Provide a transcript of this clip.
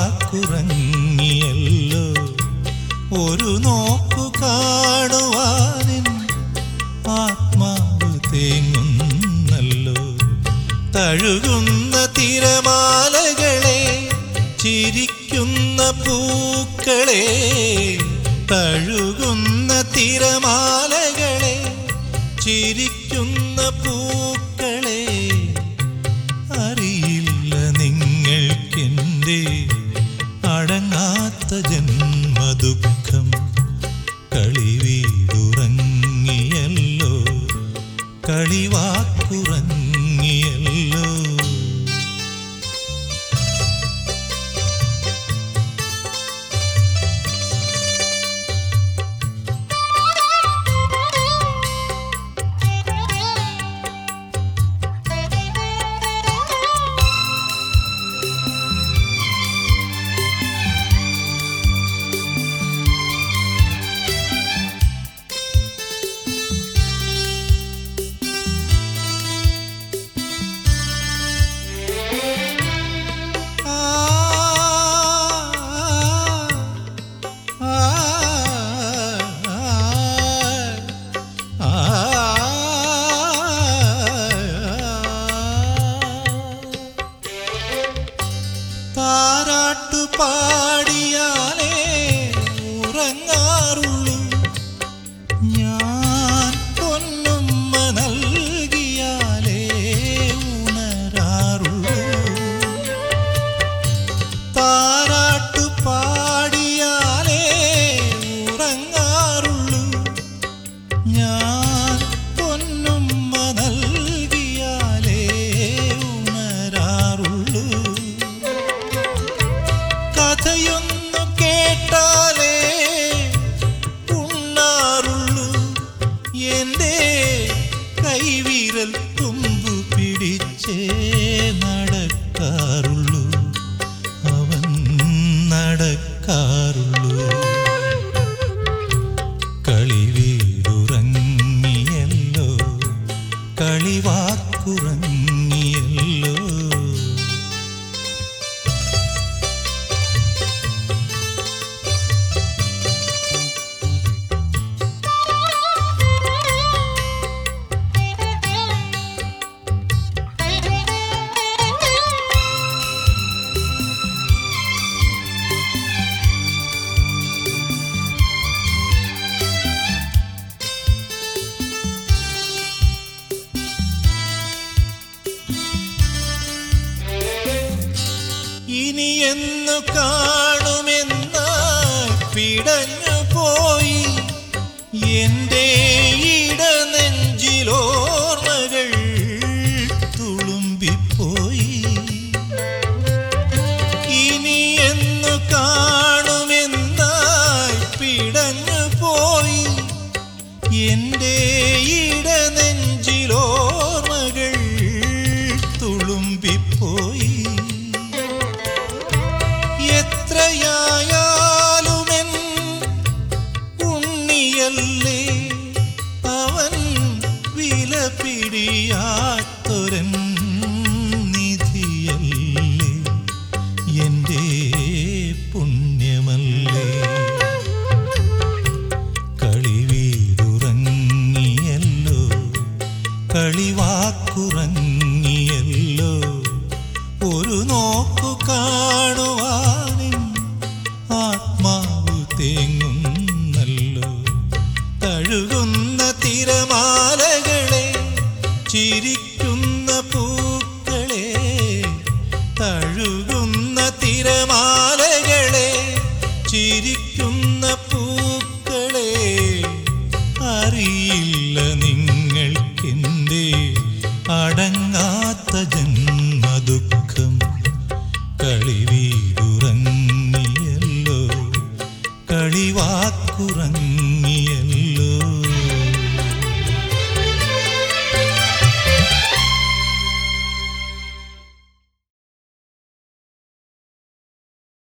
കളിവാക്കുറങ്ങിയല്ലോ ഒരു നോക്കു കാണുവാനിൻ ആത്മാവ് തേങ്ങുന്നല്ലോ തഴുകുന്ന തിരമാലകളെ ചിരിക്കുന്ന പൂക്കളെ തഴുകുന്ന തിരമാലകളെ ചിരിക്കുന്ന പൂക്കളെ അറിയില്ല നിങ്ങൾക്കെൻ്റെ അടങ്ങാത്ത ജന്മദുഃഖം കളിവീടുറങ്ങിയല്ലോ കളിവാക്കുറങ്ങിയല്ലോ ആ ആ താരാട്ടു പാടിയാലേ ഉറങ്ങാറുള്ളൂ ഞാൻ പൊന്നുമ്മ നൽകിയാലേ ഉണരാറുള്ളൂ താരാട്ടു പാടിയാലേ ഉറങ്ങാറുള്ളൂ ഞാൻ പൊന്നുമ്മ നൽകിയാലേ ഉണരാറുള്ളൂ കഥയൊന്നു കേട്ടാലേ ഉണ്ണാറുള്ളൂ എൻ്റെ കൈവിരൽ തുമ്പു പിടിച്ചേ നടക്കാറുള്ളൂ അവൻ നടക്കാറുള്ളൂ കളിവീടുറങ്ങിയല്ലോ കളിവാക്കുറങ്ങിയല്ലോ ഇനി എന്നു കാണുമെന്ന പിടഞ്ഞു പോയി എൻ്റെ ഇടനെഞ്ചിലോർമ്മകൾ തുളുമ്പിപ്പോയി ഇനി എന്നു കാണുമെന്ന പിടഞ്ഞു പോയി എൻ്റെ ഇടനെഞ്ചിലോർമ്മകൾ തുളുമ്പിപ്പോയി എത്രയായ